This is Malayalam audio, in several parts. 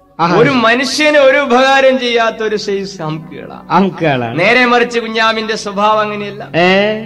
ആഹാ. ഒരു മനുഷ്യന് ഒരു ഉപകാരം ചെയ്യാത്ത ഒരു സൈസ് ഹംക്കുകളാണ് അമുക്കുകളാണ് നേരെ മറിച്ച് കുഞ്ഞാമിന്റെ സ്വഭാവം അങ്ങനെയല്ല ഏ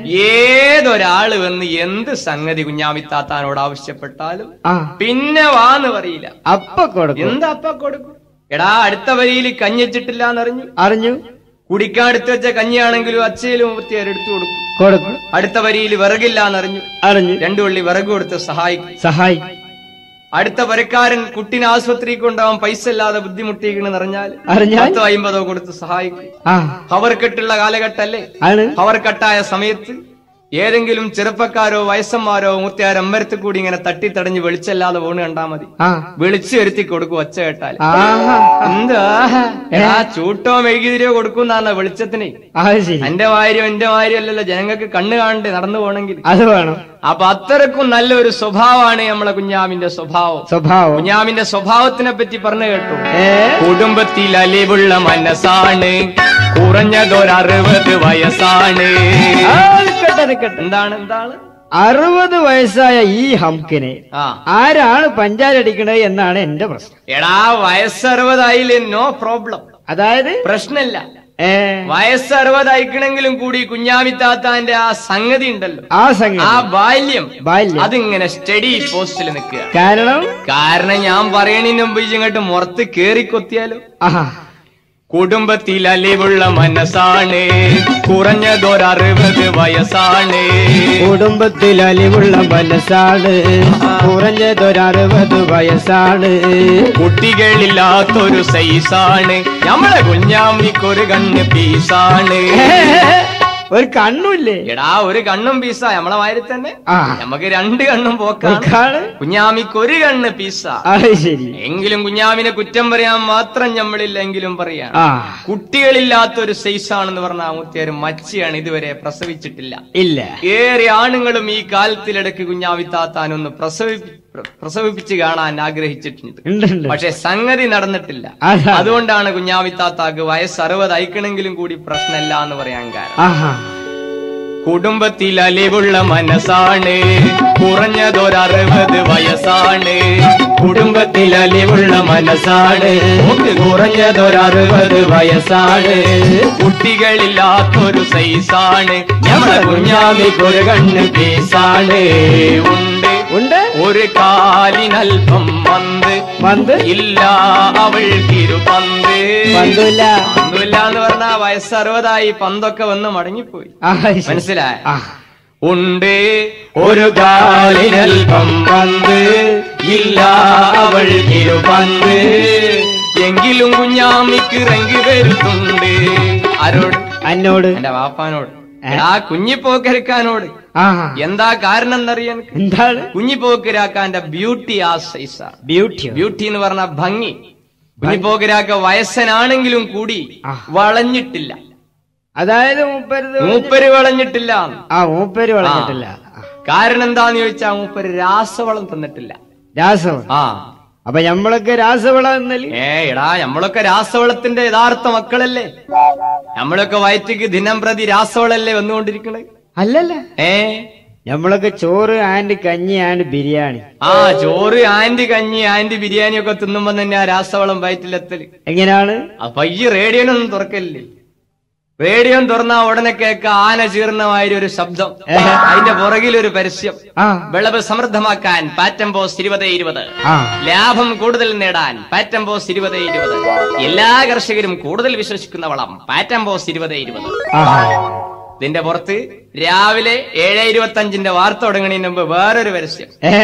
ഏതൊരാള് വന്ന് എന്ത് സംഗതി കുഞ്ഞാമിത്താത്താനോട് ആവശ്യപ്പെട്ടാലും ആ പിന്നെ വാന്ന് പറയില്ല അപ്പ കൊടുക്കും എന്താ അപ്പ കൊടുക്കും എടാ അടുത്ത വരിയിൽ കഞ്ഞിച്ചിട്ടില്ല എന്നറിഞ്ഞു അറിഞ്ഞു കുടിക്കാൻ എടുത്തു വെച്ച കഞ്ഞിയാണെങ്കിലും അച്ചയിലും മുത്തിയാർ എടുത്തു കൊടുക്കും കൊടുക്കും അടുത്ത വരിയിൽ വിറകില്ല എന്നറിഞ്ഞു അറിഞ്ഞു രണ്ടു വള്ളി വിറക് കൊടുത്ത് സഹായിക്കും സഹായിക്കും അടുത്ത വരക്കാരൻ കുട്ടിനെ ആശുപത്രിക്ക് കൊണ്ടാവാൻ പൈസ ഇല്ലാതെ ബുദ്ധിമുട്ടിക്കണെന്ന് അറിഞ്ഞാൽ അറിഞ്ഞാൽ പത്തോ അമ്പതോ കൊടുത്ത് സഹായിക്കും ആ പവർ കെട്ടുള്ള കാലഘട്ടല്ലേ ആണ് പവർ കട്ടായ സമയത്ത് ഏതെങ്കിലും ചെറുപ്പക്കാരോ വയസ്സന്മാരോ മുത്തിയാർ അമ്പരത്തിൽ കൂടി ഇങ്ങനെ തട്ടിത്തടഞ്ഞ് വെളിച്ചല്ലാതെ പോണ് കണ്ടാ മതി ആ വിളിച്ചു വരുത്തി കൊടുക്കും ഒച്ച കേട്ടാൽ ആഹാ എന്താ എടാ ചൂട്ടോ മെഴുകുതിരിയോ കൊടുക്കുന്നാണ് വെളിച്ചത്തിന് അത് ശരി എന്റെ വാര്യം എന്റെ വാര്യം അല്ലല്ലോ ജനങ്ങൾക്ക് കണ്ണ് കാണണ്ടേ നടന്നു പോണെങ്കിൽ അത് വേണം അപ്പൊ അത്രക്കും നല്ലൊരു സ്വഭാവമാണ് നമ്മളെ കുഞ്ഞാമിന്റെ സ്വഭാവം സ്വഭാവം കുഞ്ഞാമിന്റെ സ്വഭാവത്തിനെ പറ്റി പറഞ്ഞു കേട്ടു ഏ കുടുംബത്തിൽ അലിവുള്ള മനസ്സാണ് കുറഞ്ഞതൊരറുപത് വയസ്സാണ് ആ, നിക്കട്ടെ നിക്കട്ടെ എന്താണ് എന്താണ് അറുപത് വയസ്സായ ഈ ഹംകിനെ ആ ആരാണ് പഞ്ചാരടിക്കണത് എന്നാണ് എന്റെ പ്രശ്നം എടാ വയസ്സറുപതായില്ലേ നോ പ്രോബ്ലം അതായത് പ്രശ്നമില്ല ഏ വയസ്സറുപതയക്കണെങ്കിലും കൂടി കുഞ്ഞാമിത്താത്താന്റെ ആ സംഗതി ഉണ്ടല്ലോ ആ സംഗതി ആ ബാല്യം ബാല്യം അതിങ്ങനെ സ്റ്റഡി പോസ്റ്റിൽ നിൽക്കുക കാരണം കാരണം ഞാൻ പറയണതിന് മുമ്പ് ഇങ്ങോട്ട് മുറത്ത് കേറിക്കൊത്തിയാലോ ആഹാ കുടുംബത്തിൽ അലിവുള്ള മനസ്സാണ് കുറഞ്ഞതൊരറുപത് വയസ്സാണ് കുടുംബത്തിൽ അലിവുള്ള മനസ്സാണ് കുറഞ്ഞതൊരറുപത് വയസ്സാണ് കുട്ടികളില്ലാത്തൊരു സൈസാണ് നമ്മളെ കുഞ്ഞാമിക്കൊരു കണ്ണ് പീസാണ് ഒരു കണ്ണുമില്ലേ എടാ ഒരു കണ്ണും പീസാ നമ്മളെ വാരി തന്നെ ആ നമുക്ക് രണ്ട് കണ്ണും പോക്കാണ് കാണ് കുഞ്ഞാമിക്ക് ഒരു കണ്ണ് പീസാ അത് ശരി എങ്കിലും കുഞ്ഞാമിനെ കുറ്റം പറയാൻ മാത്രം ഞമ്മളില്ലെങ്കിലും പറയാം ആ കുട്ടികളില്ലാത്തൊരു സൈസാണെന്ന് പറഞ്ഞ മുത്തിയാര് മച്ചിയാണ് ഇതുവരെ പ്രസവിച്ചിട്ടില്ല ഇല്ല ഏറെ ആണുങ്ങളും ഈ കാലത്തിലിടയ്ക്ക് കുഞ്ഞാവിത്താത്താനൊന്ന് പ്രസവി പ്രസവിപ്പിച്ച് കാണാൻ ആഗ്രഹിച്ചിട്ടുണ്ട് ഉണ്ട് ഉണ്ട് പക്ഷെ സംഗതി നടന്നിട്ടില്ല അതാ. അതുകൊണ്ടാണ് കുഞ്ഞാവിത്താത്താക്ക് വയസ്സ് അറുപത് അയക്കണമെങ്കിലും കൂടി പ്രശ്നമില്ല എന്ന് പറയാൻ കാരണം ആഹാ കുടുംബത്തിൽ അലിവുള്ള മനസ്സാണ് കുറഞ്ഞതൊരറുപത് വയസ്സാണ് കുടുംബത്തിൽ അലിവുള്ള മനസ്സാണ് കുറഞ്ഞതൊരറുപത് വയസ്സാണ് കുട്ടികളില്ലാത്തൊരു സൈസാണ് ഞമ്മളെ കുഞ്ഞാമിക്കൊരു കണ്ണ് പീസാണ് ഉണ്ട് ഉണ്ട് ഒരു കാലിനൽപ്പം മന്ത് വന്ന് ഇല്ല അവൾക്കിരു പന്ത് വന്നില്ല പന്തില്ല എന്ന് പറഞ്ഞാ വയസ്സ് അറുപതായി പന്തൊക്കെ വന്ന് മടങ്ങിപ്പോയി ആ ശരി. മനസ്സിലായ ആ ഉണ്ട് ഒരു കാലിനൽപ്പം പന്ത് ഇല്ല അവൾക്കിരു പന്ത് എങ്കിലും കുഞ്ഞാമിക്ക് റങ്ക് വരുത്തുണ്ട് ആരോട് എന്നോട് എന്റെ വാപ്പാനോട് എടാ കുഞ്ഞിപ്പോക്കരക്കാനോട് ആഹാ എന്താ കാരണം എന്നറിയാൻ എന്താണ് കുഞ്ഞിപ്പോക്കരാക്കാന്റെ ബ്യൂട്ടി ആ സൈസാണ് ബ്യൂട്ടി ബ്യൂട്ടി എന്ന് പറഞ്ഞ ഭംഗി കുഞ്ഞിപ്പോക്കരാക്ക വയസ്സനാണെങ്കിലും കൂടി ആ. വളഞ്ഞിട്ടില്ല അതായത് മൂപ്പര് മൂപ്പര് വളഞ്ഞിട്ടില്ല ആ മൂപ്പര് വളഞ്ഞിട്ടില്ല ആ. കാരണം എന്താന്ന് ചോദിച്ചാ മൂപ്പര് രാസവളം തന്നിട്ടില്ല രാസവളം ആ അപ്പൊ ഞമ്മളൊക്കെ രാസവളം എന്നല്ലേ ഏ എടാ നമ്മളൊക്കെ രാസവളത്തിന്റെ യഥാർത്ഥ മക്കളല്ലേ നമ്മളൊക്കെ വയറ്റിക്ക് ദിനം പ്രതി രാസവളല്ലേ വന്നുകൊണ്ടിരിക്കണേ അല്ലല്ല ഏ ഞമ്മളൊക്കെ ചോറ് ആൻഡ് കഞ്ഞി ആൻഡ് ബിരിയാണി ആ ചോറ് ആന്റി കഞ്ഞി ആന്റി ബിരിയാണി ഒക്കെ തിന്നുമ്പോ തന്നെ ആ രാസവളം വയറ്റിലെത്തല് എങ്ങനെയാണ് അപ്പൊ ഈ റേഡിയോനൊന്നും തുറക്കല്ലേ റേഡിയോ തുറന്നാ ഉടനെ കേക്ക ആന ചീർണമായ ഒരു ശബ്ദം അതിന്റെ പുറകിൽ ഒരു പരസ്യം ആ വിളവ് സമൃദ്ധമാക്കാൻ പാറ്റംബോസ് ഇരുപത് ഇരുപത് ആ ലാഭം കൂടുതൽ നേടാൻ പാറ്റംബോസ് ഇരുപത് ഇരുപത് എല്ലാ കർഷകരും കൂടുതൽ വിശ്വസിക്കുന്ന വളം പാറ്റംബോസ് ഇരുപത് ഇരുപത് ആഹാ ഇതിന്റെ പുറത്ത് രാവിലെ ഏഴ് ഇരുപത്തി അഞ്ചിന്റെ വാർത്ത തുടങ്ങുന്നതിന് മുമ്പ് വേറൊരു പരസ്യം ഏ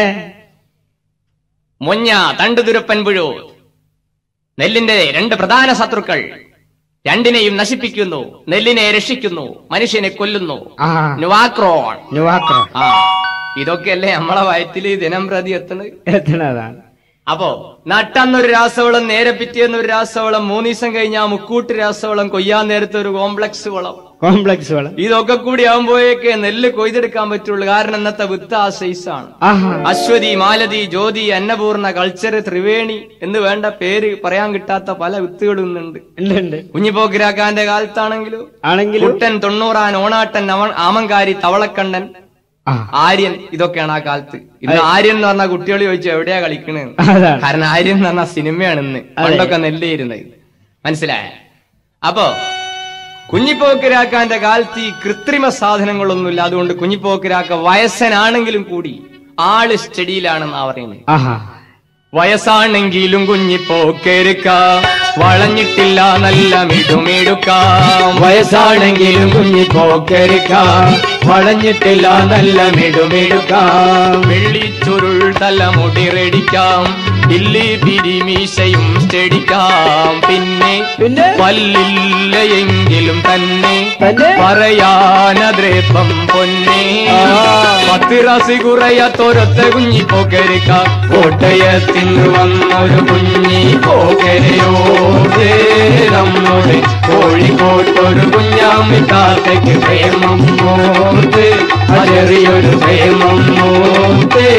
മുഞ്ഞ തണ്ടുതുരപ്പൻ പുഴു നെല്ലിന്റെ രണ്ട് പ്രധാന ശത്രുക്കൾ രണ്ടിനെയും നശിപ്പിക്കുന്നു നെല്ലിനെ രക്ഷിക്കുന്നു മനുഷ്യനെ കൊല്ലുന്നു ആ നുവാക്രോൺ നുവാക്രം ആ ഇതൊക്കെയല്ലേ നമ്മളെ വയറ്റില് ദിനം പ്രതി എത്തണത് എത്തണതാണ് അപ്പോ നട്ടന്നൊരു രാസവളം നേരെ പിറ്റേന്നൊരു രാസവളം മൂന്ന് ദിവസം കഴിഞ്ഞാൽ മുക്കൂട്ട് രാസവളം കൊയ്യാൻ നേരത്തെ ഒരു കോംപ്ലക്സ് വളം കോംപ്ലക്സ് വളം ഇതൊക്കെ കൂടി ആകുമ്പോഴേക്ക് നെല്ല് കൊയ്തെടുക്കാൻ പറ്റുള്ളൂ കാരണം ഇന്നത്തെ വിത്ത് ആ സൈസാണ് ആഹാ അശ്വതി മാലതി ജ്യോതി അന്നപൂർണ കൾച്ചർ ത്രിവേണി എന്ന് വേണ്ട പേര് പറയാൻ കിട്ടാത്ത പല വിത്തുകളും ഇന്നുണ്ട് ഉണ്ട് ഉണ്ട് കുഞ്ഞിപ്പോക്കിരാക്കാന്റെ കാലത്താണെങ്കിലും ആണെങ്കിലും കുട്ടൻ തൊണ്ണൂറാൻ ഓണാട്ടൻ അവൻ- ആമങ്കാരി തവളക്കണ്ണൻ ആ ആര്യൻ ഇതൊക്കെയാണ് ആ കാലത്ത് ഇന്ന് ആര്യൻ എന്ന് പറഞ്ഞാൽ കുട്ടികൾ ചോദിച്ചു എവിടെയാ കളിക്കണേ അതാണ് കാരണം ആര്യൻ എന്ന് പറഞ്ഞ സിനിമയാണ് ഇന്ന് പണ്ടൊക്കെ നെല്ലിയിരുന്നത് മനസ്സിലായ അപ്പോ കുഞ്ഞിപ്പോക്കിരാക്കാന്റെ കാലത്ത് ഈ കൃത്രിമ സാധനങ്ങളൊന്നുമില്ല അതുകൊണ്ട് കുഞ്ഞിപ്പോക്കിരാക്ക വയസ്സനാണെങ്കിലും കൂടി ആള് സ്റ്റഡിയിലാണെന്നാ പറയുന്നത് ആഹാ വയസ്സാണെങ്കിലും കുഞ്ഞിപ്പോക്കെരുക്ക വളഞ്ഞിട്ടില്ല നല്ല മിടുമിടുക്കാം വയസ്സാണെങ്കിലും കുഞ്ഞിപ്പോക്കെരുക്കാം വളഞ്ഞിട്ടില്ല നല്ല മിടുമിടുക്കാം വെള്ളിച്ചുരുൾ തലമുടി റെഡിക്കാം ഇല്ലി പിരിമീശയും സ്റ്റഡിക്കാം പിന്നെ പിന്നെ? പല്ലില്ല എങ്കിലും തന്നെ തന്നെ? പറയാനദ്രേപ്പം പൊന്നെ ആ. പത്തിറാസി കുറയാത്തൊരൊത്ത കുഞ്ഞി പോകരിക്ക കോട്ടയത്തിന് വന്നൊരു കുഞ്ഞി പോകരയോ നമ്മുടെ കോഴിക്കോട്ടൊരു കുഞ്ഞാമിത്താത്തയ്ക്ക് പ്രേമം മോർത്ത് ആ ചെറിയൊരു പ്രേമം മോർത്തേ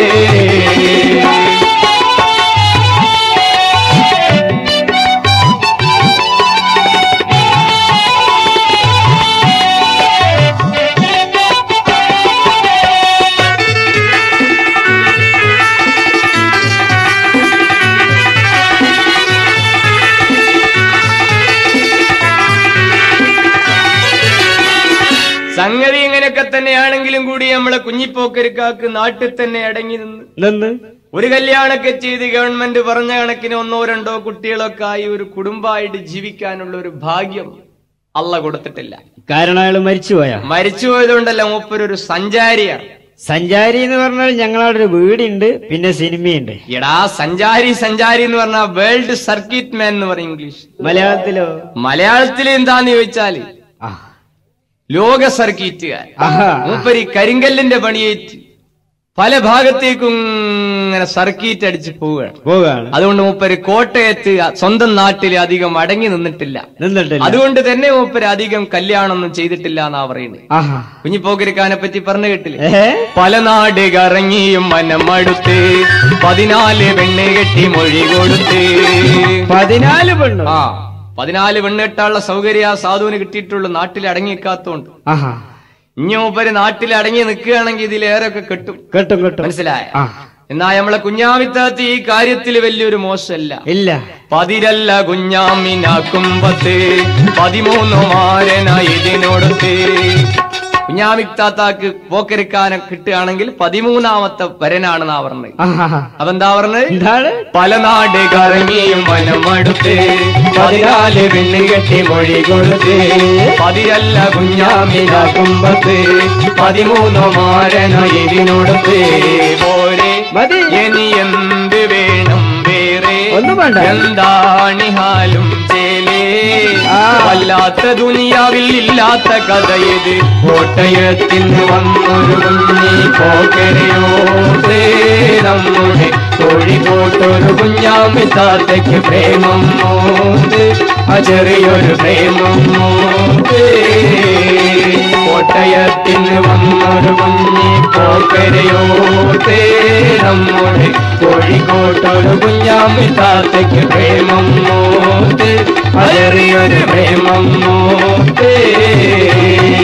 സംഗതി ഇങ്ങനെയൊക്കെ തന്നെയാണെങ്കിലും കൂടി നമ്മളെ കുഞ്ഞിപ്പോക്കരുക്കാക്ക് നാട്ടിൽ തന്നെ അടങ്ങി നിന്ന് നിന്ന് ഒരു കല്യാണമൊക്കെ ചെയ്ത് ഗവൺമെന്റ് പറഞ്ഞ കണക്കിന് ഒന്നോ രണ്ടോ കുട്ടികളൊക്കെ ആയി ഒരു കുടുംബമായിട്ട് ജീവിക്കാനുള്ള ഒരു ഭാഗ്യം അല്ല കൊടുത്തിട്ടില്ല കാരണം അയാൾ മരിച്ചുപോയാ മരിച്ചുപോയതുകൊണ്ടല്ല മൂപ്പരൊരു സഞ്ചാരിയാണ് സഞ്ചാരി എന്ന് പറഞ്ഞാൽ ഞങ്ങളവിടെ ഒരു വീടുണ്ട് പിന്നെ സിനിമയുണ്ട് എടാ സഞ്ചാരി സഞ്ചാരി എന്ന് പറഞ്ഞാൽ വേൾഡ് സർക്കിറ്റ് മാൻ എന്ന് പറയും ഇംഗ്ലീഷ് മലയാളത്തിലോ മലയാളത്തിൽ എന്താന്ന് ചോദിച്ചാല് ആ ലോക സർക്കിറ്റുകാർ ആഹാ മൂപ്പര് ഈ കരിങ്കല്ലിന്റെ പണിയേറ്റ് പല ഭാഗത്തേക്കും ഇങ്ങനെ സർക്കിറ്റ് അടിച്ച് പോവുകയാണ് പോവുകയാണ് അതുകൊണ്ട് മൂപ്പര് കോട്ടയത്ത് സ്വന്തം നാട്ടിൽ അധികം അടങ്ങി നിന്നിട്ടില്ല നിന്നിട്ടില്ല അതുകൊണ്ട് തന്നെ മൂപ്പര് അധികം കല്യാണമൊന്നും ചെയ്തിട്ടില്ല എന്നാ പറയുന്നത് ആഹാ കുഞ്ഞിപ്പോകരിക്കാനെ പറ്റി പറഞ്ഞു കേട്ടില്ലേ ഏ പല നാട് കറങ്ങിയും മനം മടുത്ത് പതിനാല് പെണ്ണ് കെട്ടി മൊഴി കൊടുത്ത് പതിനാല് പെണ്ണു ആ പതിനാല് പെണ്ണ് കെട്ടാനുള്ള സൗകര്യം ആ സാധുവിന് കിട്ടിയിട്ടുള്ളൂ നാട്ടിൽ അടങ്ങിക്കാത്തോണ്ട് ആഹാ ഇനി മൂപ്പര് നാട്ടിൽ അടങ്ങി നിൽക്കുകയാണെങ്കിൽ ഇതിലേറെ ഒക്കെ കിട്ടും കിട്ടും കിട്ടും മനസ്സിലായ ആ എന്നാ നമ്മളെ കുഞ്ഞാമിത്താത്തി ഈ കാര്യത്തിൽ വലിയൊരു മോശമല്ല ഇല്ല പതിരല്ല കുഞ്ഞാമിനാക്കുമ്പത്ത് പതിമൂന്ന് മാരന ഇതിനോടത്ത് കുഞ്ഞാമിത്താത്താക്ക് പോക്കെടുക്കാനെ കിട്ടുകയാണെങ്കിൽ പതിമൂന്നാമത്തെ വരനാണെന്നാ പറഞ്ഞത് ആഹാ അപ്പൊ എന്താ പറഞ്ഞത് എന്താണ് പല നാട് കറങ്ങിയും വനം അടുത്ത് പതിനാല് പെണ്ണ് കെട്ടി മൊഴി കൊടുത്ത് പതിരല്ല കുഞ്ഞാമിനാക്കുമ്പത്ത് പതിമൂന്ന് മാരന ഇതിനോടത്ത് പോരെ മതി ഇനി എന്ത് വേണം വേറെ ഒന്നും വേണ്ട. എന്താണിഹാലും ചേലേ ആ. വല്ലാത്ത ദുനിയാവിൽ ഇല്ലാത്ത കഥ ഇത് കോട്ടയത്തിന് വന്നൊരു കുഞ്ഞി പോകരയോ നമ്മുടെ കോഴിക്കോട്ടൊരു കുഞ്ഞാമി താത്തയ്ക്ക് പ്രേമം മോത്ത് ആ ചെറിയൊരു പ്രേമം മോത്ത് കോട്ടയത്തിന് വന്നൊരു കുഞ്ഞി പോക്കരയോ നമ്മുടെ കോഴിക്കോട്ടൊരു കുഞ്ഞാമി താത്തയ്ക്ക് പ്രേമം മോത്ത് ആ ചെറിയൊരു പ്രേമം മോത്തേ